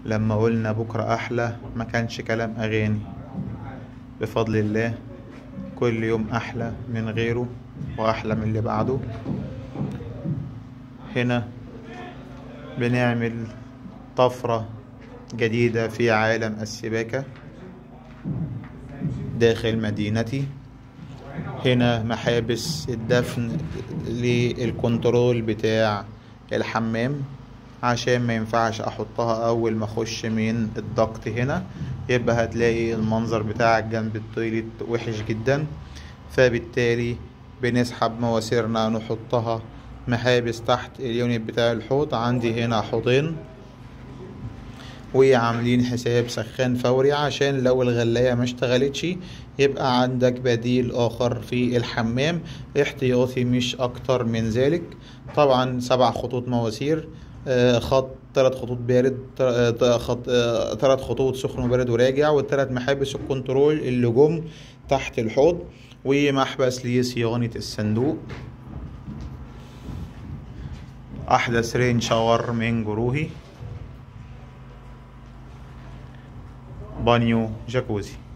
لما قلنا بكرة أحلى ما كانش كلام أغاني بفضل الله كل يوم أحلى من غيره وأحلى من اللي بعده هنا بنعمل طفرة جديدة في عالم السباكة داخل مدينتي هنا محابس الدفن للكنترول بتاع الحمام عشان ما ينفعش احطها اول ما اخش من الضغط هنا يبقى هتلاقي المنظر بتاعك جنب التويليت وحش جدا فبالتالي بنسحب مواسيرنا نحطها محابس تحت اليونت بتاع الحوض عندي هنا حوضين وعاملين حساب سخان فوري عشان لو الغلاية ما اشتغلتش يبقى عندك بديل اخر في الحمام احتياطي مش اكتر من ذلك طبعا سبع خطوط مواسير آه، خط ثلاث خطوط بارد آه، خط ثلاث خطوط سخن وبارد وراجع والثلاث محابس الكنترول اللي جم تحت الحوض ومحبس لصيانة الصندوق أحدث رين شاور من جروهي بانيو جاكوزي